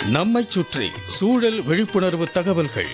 நம்மைச் சுற்றி சூழல் விழிப்புணர்வு தகவல்கள்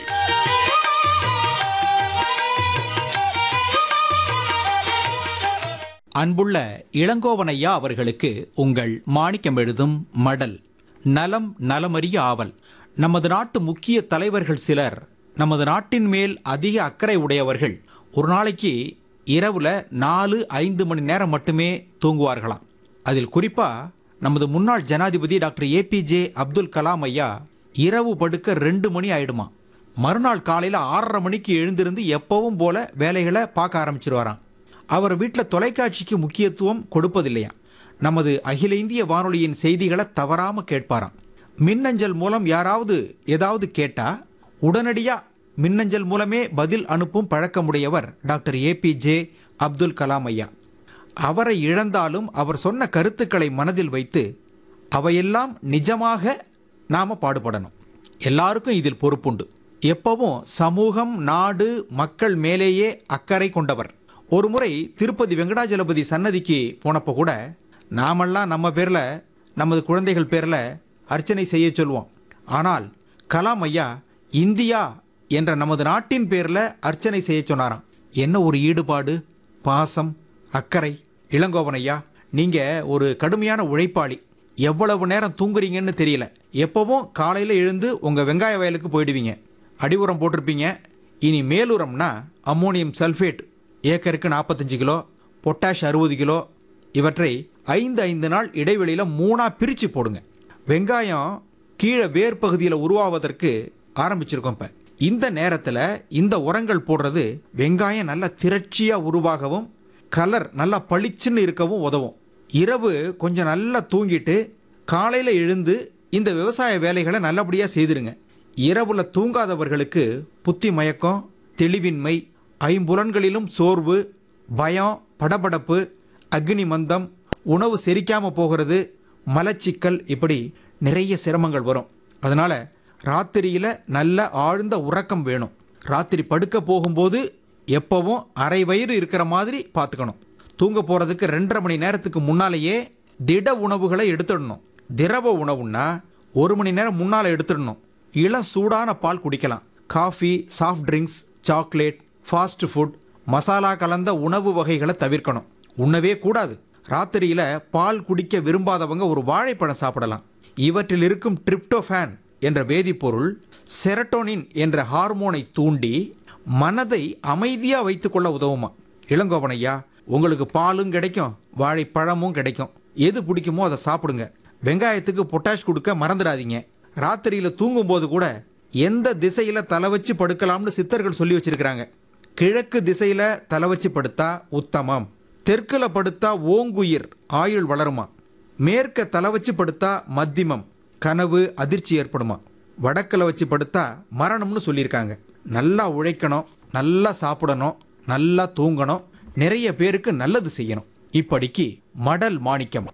அன்புள்ள இளங்கோவனையா அவர்களுக்கு உங்கள் மாணிக்கம் எழுதும் மடல் நலம் நலமறிய ஆவல் நமது நாட்டு முக்கிய தலைவர்கள் சிலர் நமது நாட்டின் மேல் அதிக அக்கறை உடையவர்கள் ஒரு நாளைக்கு இரவுல நாலு ஐந்து மணி நேரம் மட்டுமே தூங்குவார்களாம் அதில் குறிப்பா நமது முன்னாள் ஜனாதிபதி டாக்டர் ஏபிஜே அப்துல் கலாம் ஐயா இரவு படுக்க ரெண்டு மணி ஆயிடுமா மறுநாள் காலையில் ஆறரை மணிக்கு எழுந்திருந்து எப்பவும் போல வேலைகளை பார்க்க ஆரம்பிச்சிருவாராம் அவர் வீட்டில் தொலைக்காட்சிக்கு முக்கியத்துவம் கொடுப்பதில்லையா நமது அகில இந்திய வானொலியின் செய்திகளை தவறாம கேட்பாராம் மின்னஞ்சல் மூலம் யாராவது ஏதாவது கேட்டா உடனடியா மின்னஞ்சல் மூலமே பதில் அனுப்பும் பழக்கமுடையவர் டாக்டர் ஏபிஜே அப்துல் கலாம் ஐயா அவரை இழந்தாலும் அவர் சொன்ன கருத்துக்களை மனதில் வைத்து அவையெல்லாம் நிஜமாக நாம பாடுபடணும் எல்லாருக்கும் இதில் பொறுப்புண்டு எப்பவும் சமூகம் நாடு மக்கள் மேலேயே அக்கறை கொண்டவர் ஒரு முறை திருப்பதி வெங்கடாஜலபதி சன்னதிக்கு போனப்போ கூட நாமெல்லாம் நம்ம பேரில் நமது குழந்தைகள் பேரில் அர்ச்சனை செய்ய சொல்லுவோம் ஆனால் கலாம் ஐயா இந்தியா என்ற நமது நாட்டின் பேரில் அர்ச்சனை செய்ய சொன்னாராம் என்ன ஒரு ஈடுபாடு பாசம் அக்கறை இளங்கோவன் ஐயா நீங்கள் ஒரு கடுமையான உழைப்பாளி எவ்வளவு நேரம் தூங்குறீங்கன்னு தெரியல எப்பவும் காலையில் எழுந்து உங்கள் வெங்காய வயலுக்கு போயிடுவீங்க அடி உரம் போட்டிருப்பீங்க இனி மேலுரம்னா அம்மோனியம் சல்ஃபேட் ஏக்கருக்கு நாற்பத்தஞ்சு கிலோ பொட்டாஷ் அறுபது கிலோ இவற்றை ஐந்து ஐந்து நாள் இடைவெளியில் மூணாக பிரித்து போடுங்க வெங்காயம் கீழே வேர் பகுதியில் உருவாவதற்கு ஆரம்பிச்சிருக்கோம் இப்போ இந்த நேரத்தில் இந்த உரங்கள் போடுறது வெங்காயம் நல்லா திரட்சியாக உருவாகவும் கலர் நல்லா பளிச்சுன்னு இருக்கவும் உதவும் இரவு கொஞ்சம் நல்லா தூங்கிட்டு காலையில் எழுந்து இந்த விவசாய வேலைகளை நல்லபடியாக செய்திருங்க இரவுல தூங்காதவர்களுக்கு புத்தி மயக்கம் தெளிவின்மை ஐம்புலன்களிலும் சோர்வு பயம் படபடப்பு அக்னி மந்தம் உணவு செரிக்காமல் போகிறது மலச்சிக்கல் இப்படி நிறைய சிரமங்கள் வரும் அதனால் ராத்திரியில் நல்ல ஆழ்ந்த உறக்கம் வேணும் ராத்திரி படுக்க போகும்போது எப்பவும் அரை வயிறு இருக்கிற மாதிரி பார்த்துக்கணும் தூங்க போகிறதுக்கு ரெண்டரை மணி நேரத்துக்கு முன்னாலேயே திட உணவுகளை எடுத்துடணும் திரவ உணவுன்னா ஒரு மணி நேரம் முன்னால் எடுத்துடணும் இளம் சூடான பால் குடிக்கலாம் coffee soft drinks chocolate fast food masala கலந்த உணவு வகைகளை தவிர்க்கணும் உண்ணவே கூடாது ராத்திரியில் பால் குடிக்க விரும்பாதவங்க ஒரு வாழைப்பழம் சாப்பிடலாம் இவற்றில் இருக்கும் ட்ரிப்டோஃபேன் என்ற வேதிப்பொருள் செரட்டோனின் என்ற ஹார்மோனை தூண்டி மனதை அமைதியாக வைத்துக்கொள்ள உதவுமா இளங்கோவன் ஐயா உங்களுக்கு பாலும் கிடைக்கும் வாழைப்பழமும் கிடைக்கும் எது பிடிக்குமோ அதை சாப்பிடுங்க வெங்காயத்துக்கு பொட்டாஷ் கொடுக்க மறந்துடாதீங்க ராத்திரியில் தூங்கும்போது கூட எந்த திசையில் தலை வச்சு படுக்கலாம்னு சித்தர்கள் சொல்லி வச்சிருக்கிறாங்க கிழக்கு திசையில் தலை வச்சு படுத்தா உத்தமம் தெற்குல படுத்தா ஓங்குயிர் ஆயுள் வளருமா மேற்க தலை வச்சு படுத்தா மத்தியமம் கனவு அதிர்ச்சி ஏற்படுமா வடக்கில் வச்சு படுத்தா மரணம்னு சொல்லியிருக்காங்க நல்லா உழைக்கணும் நல்லா சாப்பிடணும் நல்லா தூங்கணும் நிறைய பேருக்கு நல்லது செய்யணும் இப்படிக்கு மடல் மாணிக்கம்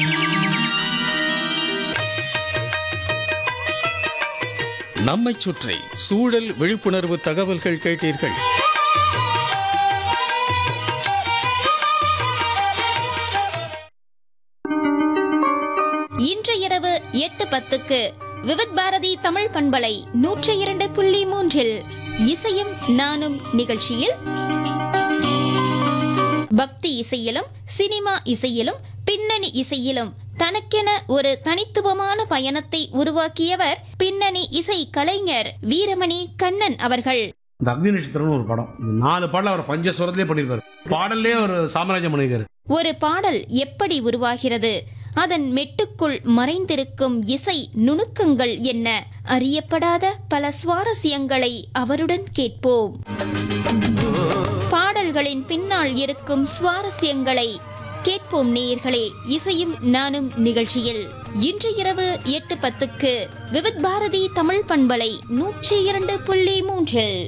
நம்மைச் சுற்றி சூழல் விழிப்புணர்வு தகவல்கள் கேட்டீர்கள் இன்று இரவு எட்டு பத்துக்கு விவித் பாரதி தமிழ் பண்பலை நூற்றி இரண்டு புள்ளி மூன்றில் இசையும் நானும் நிகழ்ச்சியில் பக்தி இசையிலும் சினிமா இசையிலும் பின்னணி இசையிலும் தனக்கென ஒரு தனித்துவமான பயணத்தை உருவாக்கியவர் பின்னணி இசை கலைஞர் வீரமணி கண்ணன் அவர்கள் இந்த அக்னி நட்சத்திரம்னு ஒரு படம் இந்த நாலு பாடல அவர் பஞ்சஸ்வரத்திலே பண்ணியிருப்பாரு பாடல்லே ஒரு சாம்ராஜ்யம் பண்ணியிருக்காரு ஒரு பாடல் எப்படி உருவாகிறது அதன் மெட்டுக்குள் மறைந்திருக்கும் இசை நுணுக்கங்கள் என்ன அறியப்படாத பல சுவாரஸ்யங்களை அவருடன் கேட்போம் பாடல்களின் பின்னால் இருக்கும் சுவாரஸ்யங்களை கேட்போம் நேயர்களே இசையும் நானும் நிகழ்ச்சியில் இன்று இரவு எட்டு பத்துக்கு விவித் பாரதி தமிழ் பண்பலை நூற்றி இரண்டு புள்ளி மூன்றில்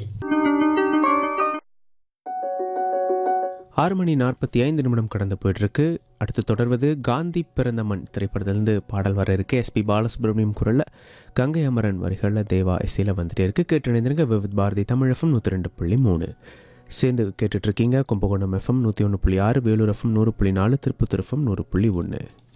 ஆறு மணி நாற்பத்தி ஐந்து நிமிடம் கடந்து போயிட்டுருக்கு அடுத்து தொடர்வது காந்தி பிறந்த மண் திரைப்படத்திலிருந்து பாடல் வர இருக்கு எஸ்பி பாலசுப்ரமணியம் குரலில் கங்கை அமரன் வரிகளில் தேவா இசையில் வந்துட்டே இருக்கு கேட்டு இணைந்திருங்க விவித் பாரதி தமிழ் எஃப்எம் நூற்றி ரெண்டு புள்ளி மூணு சேர்ந்து கேட்டுட்ருக்கீங்க கும்பகோணம் எஃப்எம் நூற்றி ஒன்று புள்ளி ஆறு வேலூர் எஃப்எம் நூறு புள்ளி நாலு திருப்பத்தூர் எஃப்எம் நூறு புள்ளி ஒன்று